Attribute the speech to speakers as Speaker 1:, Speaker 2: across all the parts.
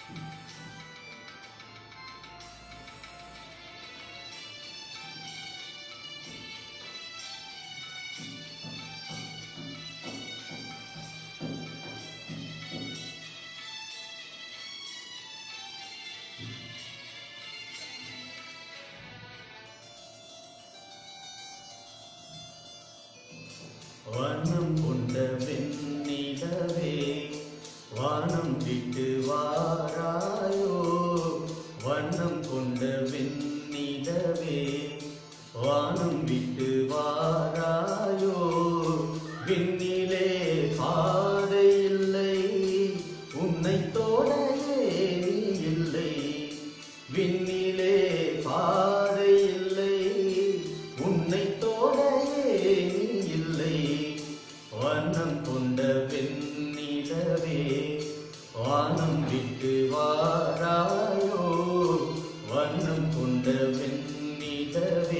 Speaker 1: வண்ணம் கொண்ட வெண்ணிலவே வானம் விட்டு வாராயோ வண்ணம் கொண்ட வெண்ணிலவே வானம் விட்டு வாராயோ விண்ணிலே பாதை இல்லை உன்னை தோடையே நீ இல்லை விண்ணிலே பாதை இல்லை உன்னை தோடையே நீ இல்லை வண்ணம் கொண்ட வெண்ணிலவே வானம் விட்டு வாராயோ வண்ணம் கொண்ட வெண்ணிலவே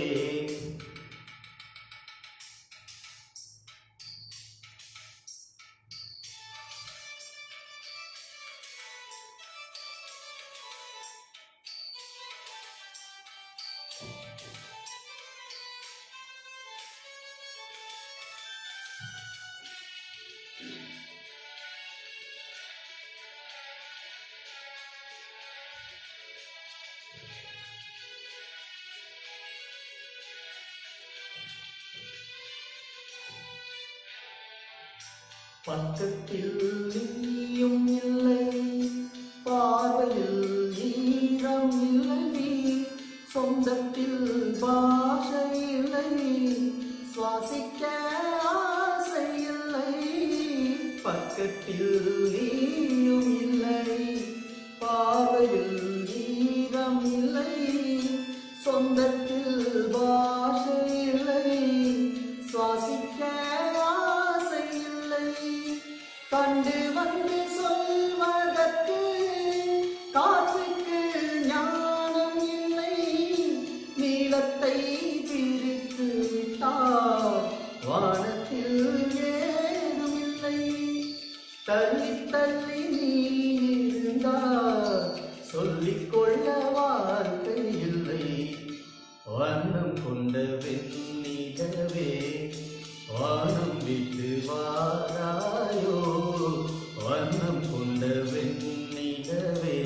Speaker 1: பக்கத்தில் நீயும் இல்லை பார்வையில் ஈரம் இல்லை சொந்தத்தில் பாஷை இல்லை சுவாசிக்க ஆசை இல்லை பக்கத்தில் நீயும் இல்லை பார்வையில் ஈரம் இல்லை சொந்தத்தில் பாஷை இல்லை சுவாசிக்க ஆசை இல்லை கண்டு வந்து சொல்வதற்கு காற்றுக்கு ஞானம் இல்லை நீளத்தை பிரித்து விட்டார் வானத்தில் ஏதும் இல்லை தள்ளி தள்ளி நீ இருந்தார் சொல்லிக் கொள்ள வார்த்தை இல்லை வண்ணம் கொண்ட வெண்ணிலவே வானம் விட்டு வாராயோ வண்ணம் கொண்ட வெண்ணிலவே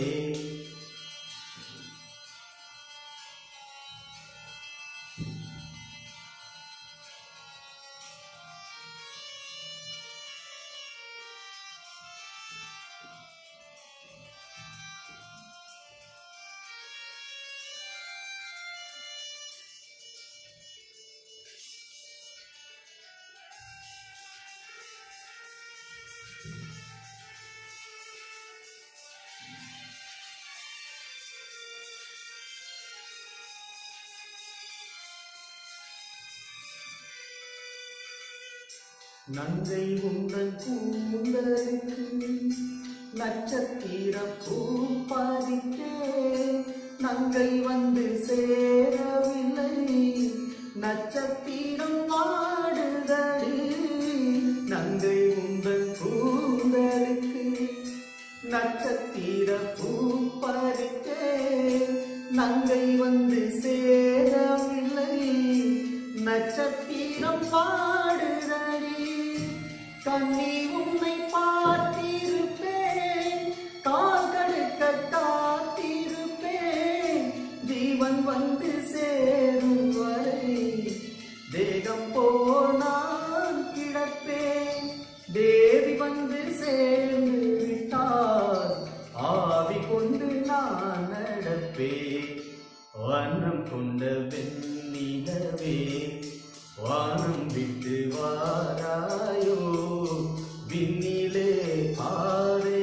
Speaker 1: நங்கை உங்கள் கூந்தலுக்கு நட்சத்திர பூ பறித்தே நங்கை வந்து சேரவில்லை நட்சத்திரம் வாடுதடி நங்கை உங்கள் கூந்தலுக்கு நட்சத்திர பூ பறித்தே நங்கை வந்து சேரவில்லை நட்சத்திரம் பாடுதடி கண்ணி உன்னை பார்த்திருப்பேன் கால் கடுக்க காத்திருப்பேன் ஜீவன் வந்து சேரும் வரை தேகம் போல் நான் கிடப்பேன் தேவி வந்து சேர்ந்து விட்டார் ஆவி கொண்டு நான் நடப்பேன் வண்ணம் கொண்ட வெண்ணிலவே வானம் விட்டு வாராயோ விண்ணிலே பாறை